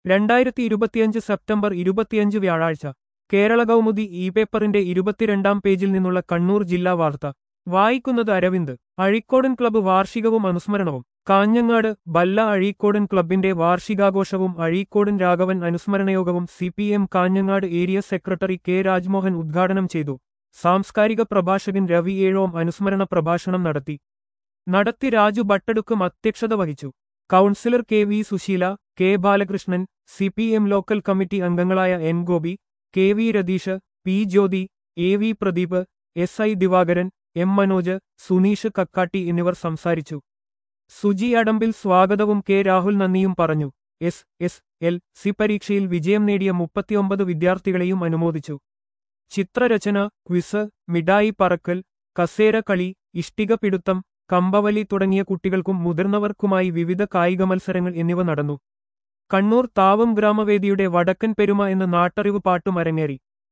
രണ്ടായിരത്തി ഇരുപത്തിയഞ്ച് സെപ്റ്റംബർ ഇരുപത്തിയഞ്ച് വ്യാഴാഴ്ച കേരള കൗമുദി ഇ പേപ്പറിന്റെ ഇരുപത്തിരണ്ടാം പേജിൽ നിന്നുള്ള കണ്ണൂർ ജില്ലാ വാർത്ത വായിക്കുന്നത് അരവിന്ദ് അഴീക്കോടൻ ക്ലബ്ബ് വാർഷികവും അനുസ്മരണവും കാഞ്ഞങ്ങാട് ബല്ല അഴീക്കോടൻ ക്ലബിന്റെ വാർഷികാഘോഷവും അഴീക്കോടൻ രാഘവൻ അനുസ്മരണയോഗവും C P M Kanhangad area secretary K Rajmohan ഉദ്ഘാടനം ചെയ്തു സാംസ്കാരിക പ്രഭാഷകൻ രവി ഏഴോം അനുസ്മരണ പ്രഭാഷണം നടത്തി നടത്തി രാജു ഭട്ടടുക്കും അധ്യക്ഷത വഹിച്ചു councillor K V Susheela K Balakrishnan C P M local committee അംഗങ്ങളായ N Gopi K V Ratheesh P Jyothi A V Pradeep S I Divakaran M Manoj Suneesh Kakkatti എന്നിവർ സംസാരിച്ചു സുജി അടമ്പിൽ സ്വാഗതവും കെ രാഹുൽ നന്ദിയും പറഞ്ഞു എസ് എസ് എൽ സി പരീക്ഷയിൽ വിജയം നേടിയ മുപ്പത്തിയൊമ്പത് വിദ്യാർത്ഥികളെയും അനുമോദിച്ചു ചിത്രരചന ക്വിസ് മിഠായി പറക്കൽ കസേര കളി ഇഷ്ടിക പിടുത്തം കമ്പവലി തുടങ്ങിയ കുട്ടികൾക്കും മുതിർന്നവർക്കുമായി വിവിധ കായിക മത്സരങ്ങൾ എന്നിവ നടന്നു കണ്ണൂർ താവം ഗ്രാമവേദിയുടെ വടക്കൻ പെരുമ എന്ന നാട്ടറിവ് പാട്ടും അരങ്ങേറി